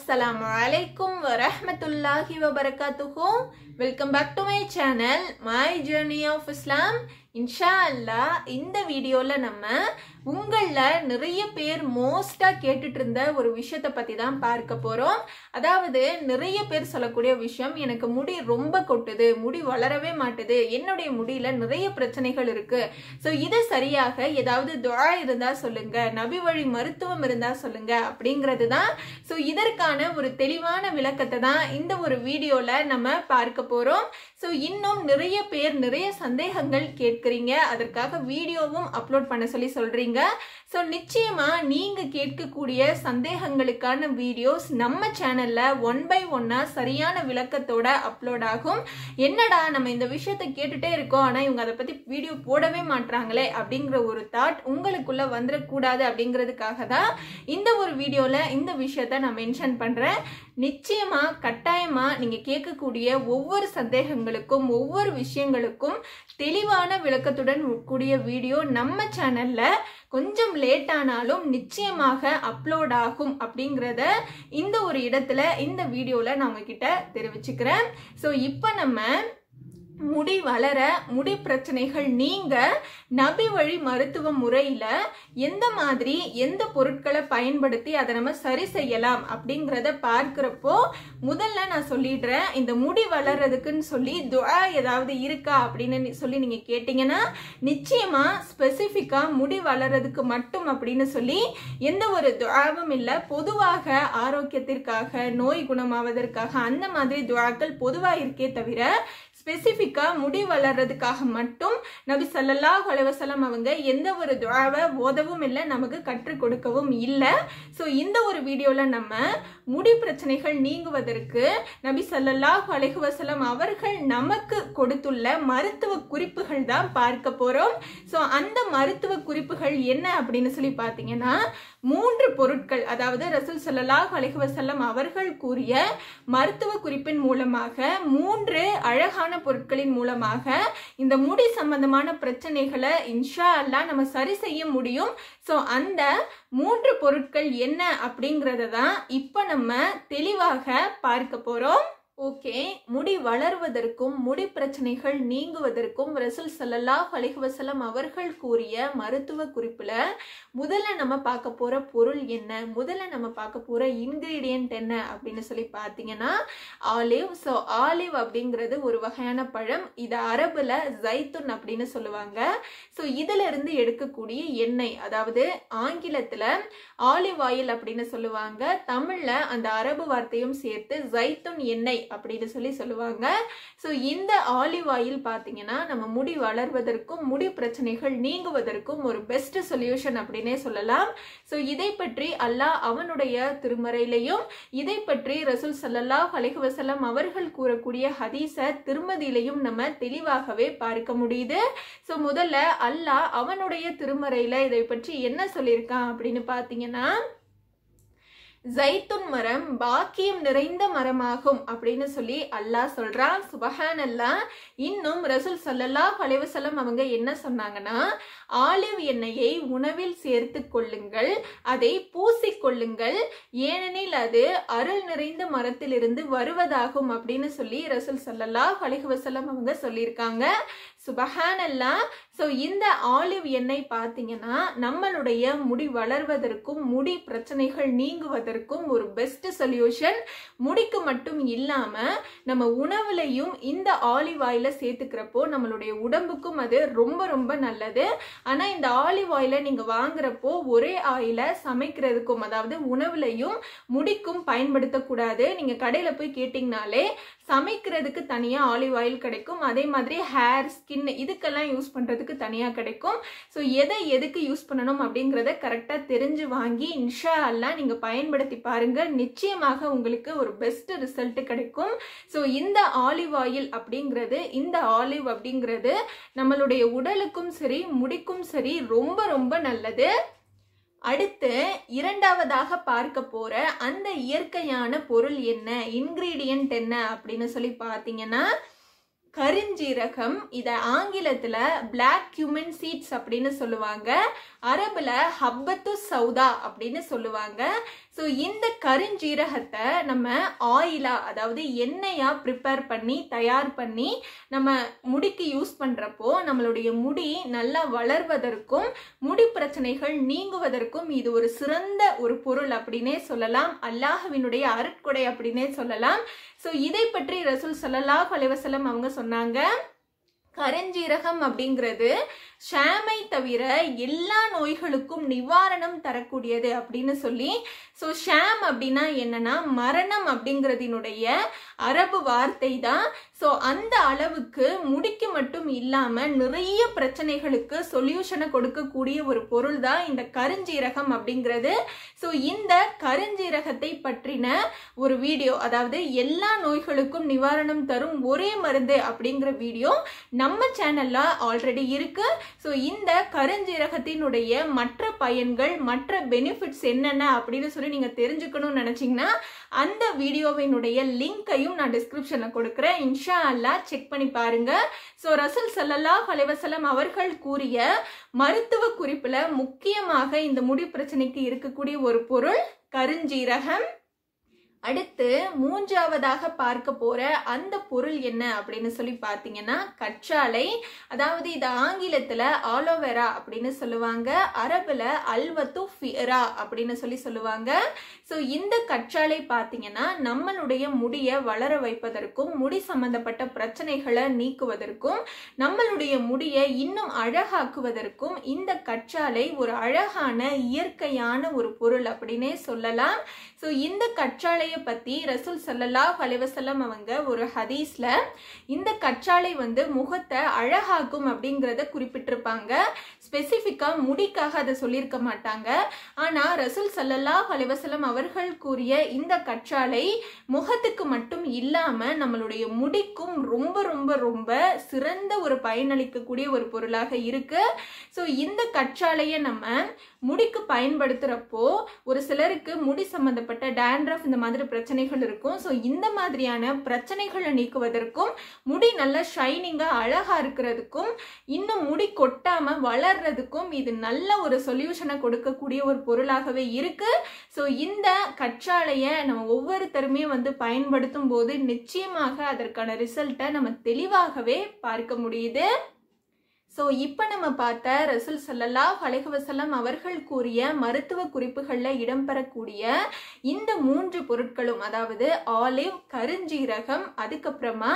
அஸ்ஸலாமு அலைக்கும் வரஹ்மத்துல்லாஹி வபரகாத்துஹு welcome back to my channel my journey of Islam இன்ஷா அல்லாஹ் இந்த வீடியோவில் நம்ம உங்களில் நிறைய பேர் மோஸ்ட்டாக கேட்டுட்டு இருந்த ஒரு விஷயத்தை பற்றி தான் பார்க்க போகிறோம் அதாவது நிறைய பேர் சொல்லக்கூடிய விஷயம் எனக்கு முடி ரொம்ப கொட்டுது முடி வளரவே மாட்டுது என்னுடைய முடியில நிறைய பிரச்சனைகள் இருக்கு ஸோ இது சரியாக ஏதாவது துவா இருந்தா சொல்லுங்க நபி வழி மருத்துவம் இருந்தா சொல்லுங்க அப்படிங்கிறது தான் ஸோ இதற்கான ஒரு தெளிவான விளக்கத்தை தான் இந்த ஒரு வீடியோல நம்ம பார்க்க போறோம் ஸோ இன்னும் நிறைய பேர் நிறைய சந்தேகங்கள் கேட்குறீங்க அதற்காக வீடியோவும் அப்லோட் பண்ண சொல்லி சொல்றீங்க ஸோ நிச்சயமா நீங்க கேட்கக்கூடிய சந்தேகங்களுக்கான வீடியோஸ் நம்ம சேனல்ல ஒன் பை ஒன்னா சரியான விளக்கத்தோட அப்லோட் ஆகும் என்னடா நம்ம இந்த விஷயத்தை கேட்டுட்டே இருக்கோம் ஆனா இவங்க அதை பத்தி வீடியோ போடவே மாட்றாங்களே அப்படிங்கிற ஒரு தாட் உங்களுக்குள்ள வந்துடக்கூடாது அப்படிங்கிறதுக்காக தான் இந்த ஒரு வீடியோல இந்த விஷயத்த நான் மென்ஷன் பண்றேன் நிச்சயமா கட்டாயமா நீங்க கேட்கக்கூடிய ஒவ்வொரு சந்தேகங்களுக்கும் ஒவ்வொரு விஷயங்களுக்கும் தெளிவான விளக்கத்துடன் கூடிய வீடியோ நம்ம சேனல்ல கொஞ்சம் லேட் ஆனாலும் நிச்சயமாக அப்லோட் ஆகும் அப்படிங்கிறத இந்த ஒரு இடத்துல இந்த வீடியோல நான் உங்ககிட்ட தெரிவிச்சுக்கிறேன் ஸோ இப்போ நம்ம முடி வளர முடி பிரச்சனைகள் நீங்க நபி வழி மருத்துவ முறையில எந்த மாதிரி எந்த பொருட்களை பயன்படுத்தி அதை நம்ம சரி செய்யலாம் அப்படிங்கிறத பார்க்கிறப்போ முதல்ல நான் சொல்லிடுறேன் இந்த முடி வளர்றதுக்குன்னு சொல்லி துவா ஏதாவது இருக்கா அப்படின்னு சொல்லி நீங்க கேட்டீங்கன்னா நிச்சயமா ஸ்பெசிஃபிக்கா முடி வளர்றதுக்கு மட்டும் அப்படின்னு சொல்லி எந்த ஒரு துவாவும் இல்லை பொதுவாக ஆரோக்கியத்திற்காக நோய் குணமாவதற்காக அந்த மாதிரி துவாக்கள் பொதுவாக இருக்கே தவிர ஸ்பெசிஃபிக்காக முடி வளர்றதுக்காக மட்டும் நபி சல்லல்லாஹ் அலைவசலம் அவங்க எந்த ஒரு துவாவை ஓதவும் இல்லை நமக்கு கற்றுக் கொடுக்கவும் இல்லை ஸோ இந்த ஒரு வீடியோவில் நம்ம முடி பிரச்சனைகள் நீங்குவதற்கு நபி சல்லல்லாஹ் அலைவசலம் அவர்கள் நமக்கு கொடுத்துள்ள மருத்துவ குறிப்புகள் தான் பார்க்க போகிறோம் ஸோ அந்த மருத்துவ குறிப்புகள் என்ன அப்படின்னு சொல்லி பார்த்தீங்கன்னா மூன்று பொருட்கள் அதாவது ரசூல் சல்லல்லாஹ் அலைவசல்லம் அவர்கள் கூறிய மருத்துவ குறிப்பின் மூலமாக மூன்று அழகான பொருட்களின் மூலமாக இந்த முடி சம்பந்தமான பிரச்சனைகளை இன்ஷா அல்லா நம்ம சரி செய்ய முடியும் ஸோ அந்த மூன்று பொருட்கள் என்ன அப்படிங்கிறத தான் இப்போ நம்ம தெளிவாக பார்க்க போகிறோம் ஓகே முடி வளர்வதற்கும் முடி பிரச்சனைகள் நீங்குவதற்கும் ரசூல் சல்லல்லாஹ் அலிஹவசலம் அவர்கள் கூறிய மருத்துவ குறிப்பில் முதல்ல நம்ம பார்க்க போகிற பொருள் என்ன முதல்ல நம்ம பார்க்க போகிற இன்க்ரீடியன்ட் என்ன அப்படின்னு சொல்லி பார்த்தீங்கன்னா ஆலிவ் ஸோ ஆலிவ் அப்படிங்கிறது ஒரு வகையான பழம் இது அரபில் ஜைத்துன் அப்படின்னு சொல்லுவாங்க ஸோ இதில் இருந்து எடுக்கக்கூடிய எண்ணெய் அதாவது ஆங்கிலத்தில் ஆலிவ் ஆயில் அப்படின்னு சொல்லுவாங்க தமிழில் அந்த அரபு வார்த்தையும் சேர்த்து ஜைத்துன் எண்ணெய் அப்படின்னு சொல்லி சொல்லுவாங்க ஸோ இந்த ஆலிவ் ஆயில் பார்த்தீங்கன்னா நம்ம முடி வளர்வதற்கும் முடி பிரச்சனைகள் நீங்குவதற்கும் ஒரு பெஸ்ட் சொல்யூஷன் அப்படின்னே சொல்லலாம் ஸோ இதை பற்றி அல்லாஹ் அவனுடைய திருமறையிலையும் இதை பற்றி ரசூல் சல்லல்லாஹ் அலைஹி வசல்லம் அவர்கள் கூறக்கூடிய ஹதீஸ திருமதியிலையும் நம்ம தெளிவாகவே பார்க்க முடியுது ஸோ முதல்ல அல்லாஹ் அவனுடைய திருமறையில இதை பற்றி என்ன சொல்லியிருக்கான் அப்படின்னு பார்த்தீங்கன்னா ஜைத்துன் மரம் பாக்கியம் நிறைந்த மரமாகும் அப்படின்னு சொல்லி அல்லாஹ் சொல்றான் சுபஹான் அல்லாஹ் இன்னும் ரசூல் சல்லல்லாஹ் அலைவசல்லம் அவங்க என்ன சொன்னாங்கன்னா ஆலிவ் எண்ணெயை உணவில் சேர்த்து கொள்ளுங்கள் அதை பூசிக்கொள்ளுங்கள் ஏனெனில் அது அருள் நிறைந்த மரத்திலிருந்து வருவதாகும் அப்படின்னு சொல்லி ரசூல் சல்லல்லாஹ் அலைவசல்லம் அவங்க சொல்லியிருக்காங்க சுபஹான் அல்லா ஸோ இந்த ஆலிவ் எண்ணெய் பார்த்தீங்கன்னா நம்மளுடைய முடி வளர்வதற்கும் முடி பிரச்சனைகள் நீங்குவதற்கும் ஒரு பெஸ்ட் சொல்யூஷன் முடிக்கு மட்டும் இல்லாமல் நம்ம உணவுலையும் இந்த ஆலிவ் ஆயிலை சேர்த்துக்கிறப்போ நம்மளுடைய உடம்புக்கும் அது ரொம்ப ரொம்ப நல்லது ஆனால் இந்த ஆலிவ் ஆயிலை நீங்கள் வாங்குறப்போ ஒரே ஆயிலை சமைக்கிறதுக்கும் அதாவது உணவுலையும் முடிக்கும் பயன்படுத்தக்கூடாது நீங்கள் கடையில் போய் கேட்டிங்கனாலே சமைக்கிறதுக்கு தனியாக ஆலிவ் ஆயில் கிடைக்கும் அதே மாதிரி ஹேர் ஸ்கின் இதுக்கெல்லாம் யூஸ் பண்ணுறதுக்கு தனியாக கிடைக்கும் ஸோ எதை எதுக்கு யூஸ் பண்ணணும் அப்படிங்கிறத கரெக்டாக தெரிஞ்சு வாங்கி இன்ஷா அல்லா நீங்கள் பயன்படுத்தி பாருங்கள் நிச்சயமாக உங்களுக்கு ஒரு பெஸ்ட் ரிசல்ட் கிடைக்கும் ஸோ இந்த ஆலிவ் ஆயில் அப்படிங்கிறது இந்த ஆலிவ் அப்படிங்கிறது நம்மளுடைய உடலுக்கும் சரி முடிக்கும் சரி ரொம்ப ரொம்ப நல்லது அடுத்து இரண்டாவதாக பார்க்க போற அந்த இயற்கையான பொருள் என்ன இன்கிரீடியன்ட் என்ன அப்படின்னு சொல்லி பார்த்தீங்கன்னா கருஞ்சீரகம் இதை ஆங்கிலத்தில் பிளாக் cumin சீட்ஸ் அப்படின்னு சொல்லுவாங்க அரபில் ஹப்பத்து சௌதா அப்படின்னு சொல்லுவாங்க ஸோ இந்த கருஞ்சீரகத்தை நம்ம ஆயிலா அதாவது எண்ணெயா ப்ரிப்பேர் பண்ணி தயார் பண்ணி நம்ம முடிக்கு யூஸ் பண்றப்போ நம்மளுடைய முடி நல்லா வளர்வதற்கும் முடி பிரச்சனைகள் நீங்குவதற்கும் இது ஒரு சிறந்த ஒரு பொருள் அப்படின்னே சொல்லலாம் அல்லாஹ்வினுடைய அருட்கொடை அப்படின்னே சொல்லலாம் ஸோ இதை பற்றி ரசூல் ஸல்லல்லாஹு அலைஹி வஸல்லம் அவங்க சொன்னாங்க கருஞ்சீரகம் அப்படிங்கிறது ஷாமை தவிர எல்லா நோய்களுக்கும் நிவாரணம் தரக்கூடியது அப்படின்னு சொல்லி ஸோ ஷாம் அப்படின்னா என்னன்னா மரணம் அப்படிங்கிறதினுடைய அரபு வார்த்தை தான் ஸோ அந்த அளவுக்கு முடிக்கு மட்டும் இல்லாமல் நிறைய பிரச்சனைகளுக்கு சொல்யூஷனை கொடுக்கக்கூடிய ஒரு பொருள் தான் இந்த கருஞ்சீரகம் அப்படிங்கிறது ஸோ இந்த கருஞ்சீரகத்தை பற்றின ஒரு வீடியோ அதாவது எல்லா நோய்களுக்கும் நிவாரணம் தரும் ஒரே மருந்து அப்படிங்கிற வீடியோ நம்ம சேனல்ல ஆல்ரெடி இருக்கு ஸோ இந்த கருஞ்சீரகத்தினுடைய மற்ற பயன்கள் மற்ற பெனிஃபிட்ஸ் என்னென்ன அப்படின்னு சொல்லி நீங்க தெரிஞ்சுக்கணும்னு நினைச்சீங்கன்னா அந்த வீடியோவினுடைய லிங்கையும் நான் டிஸ்கிரிப்ஷன்ல கொடுக்குறேன் இன்ஷா அல்லா செக் பண்ணி பாருங்க ஸோ ரசூல் சல்லல்லாஹ் அலைவசலம் அவர்கள் கூறிய மருத்துவ குறிப்புல முக்கியமாக இந்த முடி பிரச்சனைக்கு இருக்கக்கூடிய ஒரு பொருள் கருஞ்சீரகம் அடுத்து மூன்றாவதாக பார்க்க போற அந்த பொருள் என்ன அப்படின்னு சொல்லி பார்த்தீங்கன்னா கற்றாழை அதாவது இது ஆங்கிலத்துல ஆலோவேரா அப்படின்னு சொல்லுவாங்க அரபுல அல்வத்து ஃபியரா அப்படின்னு சொல்லி சொல்லுவாங்க ஸோ இந்த கற்றாழை பார்த்தீங்கன்னா நம்மளுடைய முடியை வளர வைப்பதற்கும் முடி சம்பந்தப்பட்ட பிரச்சனைகளை நீக்குவதற்கும் நம்மளுடைய முடியை இன்னும் அழகாக்குவதற்கும் இந்த கற்றாழை ஒரு அழகான இயற்கையான ஒரு பொருள் அப்படின்னே சொல்லலாம் ஸோ இந்த கற்றாழையை பத்தி ரசூல் சல்லல்லாஹ் அலைவசல்லம் அவங்க ஒரு ஹதீஸ்ல இந்த கற்றாழை வந்து முகத்தை அழகாக்கும் அப்படிங்கிறத குறிப்பிட்டிருப்பாங்க ஸ்பெசிஃபிக்கா முடிக்காக அதை சொல்லியிருக்க மாட்டாங்க ஆனா ரசூல் சல்லல்லாஹ் அலைவசல்லம் அவர்கள் கூறிய இந்த கற்றாழை முகத்துக்கு மட்டும் இல்லாம நம்மளுடைய முடிக்கும் ரொம்ப ரொம்ப ரொம்ப சிறந்த ஒரு பயனளிக்கக்கூடிய ஒரு பொருளாக இருக்கு ஸோ இந்த கற்றாழையை நம்ம முடிக்கு பயன்படுத்துறப்போ ஒரு சிலருக்கு முடி சம்பந்தப்பட்ட டேண்ட்ரஃப் இந்த மாதிரி பிரச்சனைகள் இருக்கும் ஸோ இந்த மாதிரியான பிரச்சனைகளை நீக்குவதற்கும் முடி நல்ல ஷைனிங்காக அழகாக இருக்கிறதுக்கும் இன்னும் முடி கொட்டாம வளர்றதுக்கும் இது நல்ல ஒரு சொல்யூஷனை கொடுக்கக்கூடிய ஒரு பொருளாகவே இருக்கு ஸோ இந்த கற்றாழையை நம்ம ஒவ்வொருத்தருமே வந்து பயன்படுத்தும் போது நிச்சயமாக அதற்கான ரிசல்ட்டை நம்ம தெளிவாகவே பார்க்க முடியுது ஸோ இப்போ நம்ம பார்த்த ரசூல் சல்லல்லாஹ் அலைஹி வஸல்லம் அவர்கள் கூறிய மருத்துவ குறிப்புகளில் இடம்பெறக்கூடிய இந்த மூன்று பொருட்களும் அதாவது ஆலிவ் கருஞ்சீரகம் அதுக்கப்புறமா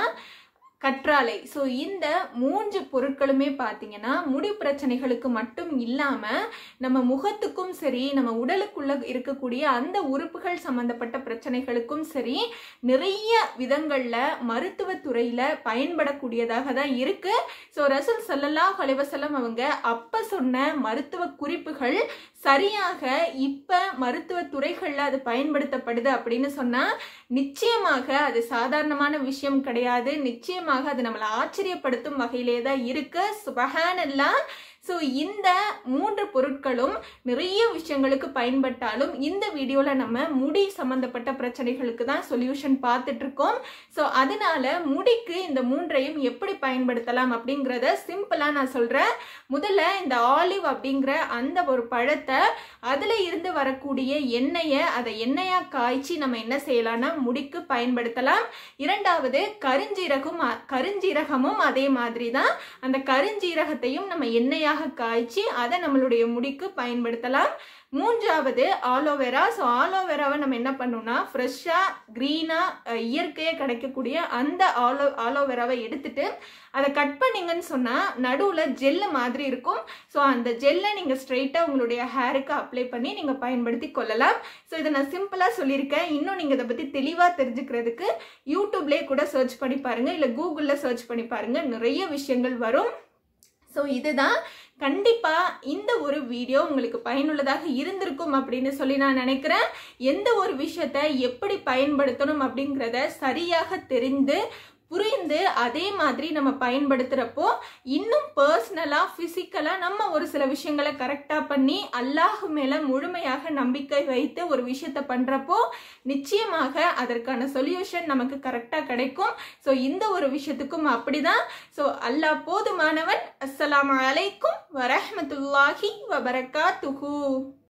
கற்றாழை ஸோ இந்த மூன்று பொருட்களுமே பார்த்தீங்கன்னா முடி பிரச்சனைகளுக்கு மட்டும் இல்லாமல் நம்ம முகத்துக்கும் சரி நம்ம உடலுக்குள்ள இருக்கக்கூடிய அந்த உறுப்புகள் சம்பந்தப்பட்ட பிரச்சனைகளுக்கும் சரி நிறைய விதங்களில் மருத்துவத்துறையில் பயன்படக்கூடியதாக தான் இருக்கு ஸோ ரசூல் சல்லல்லாஹ் அலைவசல்லம் அவங்க அப்போ சொன்ன மருத்துவ குறிப்புகள் சரியாக இப்போ மருத்துவ துறைகளில் அது பயன்படுத்தப்படுது அப்படின்னு சொன்னால் நிச்சயமாக அது சாதாரணமான விஷயம் கிடையாது நிச்சயமாக அது நம்மளை ஆச்சரியப்படுத்தும் வகையிலே தான் இருக்கு சுபஹானல்லா ஸோ இந்த மூன்று பொருட்களும் நிறைய விஷயங்களுக்கு பயன்பட்டாலும் இந்த வீடியோவில் நம்ம முடி சம்மந்தப்பட்ட பிரச்சனைகளுக்கு தான் சொல்யூஷன் பார்த்துட்டு இருக்கோம் ஸோ அதனால முடிக்கு இந்த மூன்றையும் எப்படி பயன்படுத்தலாம் அப்படிங்கிறத சிம்பிளாக நான் சொல்கிறேன் முதல்ல இந்த ஆலிவ் அப்படிங்கிற அந்த ஒரு பழத்தை அதில் இருந்து வரக்கூடிய எண்ணெயை அதை எண்ணெயாக காய்ச்சி நம்ம என்ன செய்யலாம்னா முடிக்கு பயன்படுத்தலாம் இரண்டாவது கருஞ்சீரகம் கருஞ்சீரகமும் அதே மாதிரி தான் அந்த கருஞ்சீரகத்தையும் நம்ம எண்ணெயாக காய்ச்சி அதை நம்மளுடைய முடிக்கு பயன்படுத்தலாம் மூன்றாவது ஆலோவேரா ஸோ ஆலோவேராவை நம்ம என்ன பண்ணோம்னா ஃப்ரெஷ்ஷாக க்ரீனாக இயற்கையாக கிடைக்கக்கூடிய அந்த ஆலோ ஆலோவேராவை எடுத்துட்டு அதை கட் பண்ணிங்கன்னு சொன்னால் நடுவில் ஜெல்லு மாதிரி இருக்கும் ஸோ அந்த ஜெல்லை நீங்கள் ஸ்ட்ரெயிட்டாக உங்களுடைய ஹேருக்கு அப்ளை பண்ணி நீங்கள் பயன்படுத்தி கொள்ளலாம் ஸோ இதை நான் சிம்பிளாக சொல்லியிருக்கேன் இன்னும் நீங்கள் இதை பற்றி தெளிவாக தெரிஞ்சுக்கிறதுக்கு யூடியூப்லேயே கூட சர்ச் பண்ணி பாருங்கள் இல்லை கூகுளில் சர்ச் பண்ணி பாருங்கள் நிறைய விஷயங்கள் வரும் ஸோ இதுதான் கண்டிப்பாக இந்த ஒரு வீடியோ உங்களுக்கு பயனுள்ளதாக இருந்திருக்கும் அப்படின்னு சொல்லி நான் நினைக்கிறேன் எந்த ஒரு விஷயத்த எப்படி பயன்படுத்தணும் அப்படிங்கிறத சரியாக தெரிந்து புரிந்து அதே மாதிரி நம்ம பயன்படுத்துகிறப்போ இன்னும் பர்சனலாக ஃபிசிக்கலாக நம்ம ஒரு சில விஷயங்களை கரெக்டாக பண்ணி அல்லாஹ் மேலே முழுமையாக நம்பிக்கை வைத்து ஒரு விஷயத்த பண்ணுறப்போ நிச்சயமாக அதற்கான சொல்யூஷன் நமக்கு கரெக்டாக கிடைக்கும் ஸோ இந்த ஒரு விஷயத்துக்கும் அப்படிதான் ஸோ அல்லாஹ் போதுமானவன் அஸ்ஸலாமு அலைக்கும் வரஹ்மத்துல்லாஹி வபரகாத்துஹு